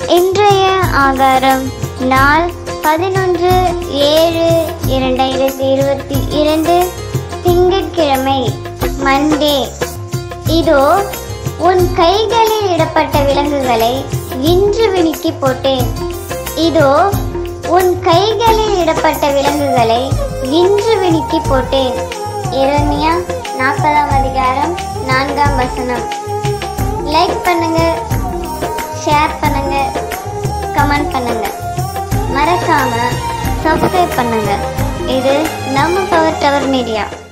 இன்றைய ஆகாரம் நாள் பதினொன்று ஏழு இரண்டாயிரத்தி இருபத்தி இரண்டு திங்கட்கிழமை மண்டே இதோ உன் கைகளில் இடப்பட்ட விலங்குகளை இன்று விழுக்கி போட்டேன் இதோ உன் கைகளில் இடப்பட்ட விலங்குகளை இன்று விழுக்கி போட்டேன் எரேமியா நாற்பதாம் அதிகாரம் நான்காம் வசனம் லைக் பண்ணுங்க ஷேர் பண்ணுங்க கமெண்ட் பண்ணுங்க மறக்காம சப்ஸ்கிரைப் பண்ணுங்க இது நம்ம பவர் டவர் மீடியா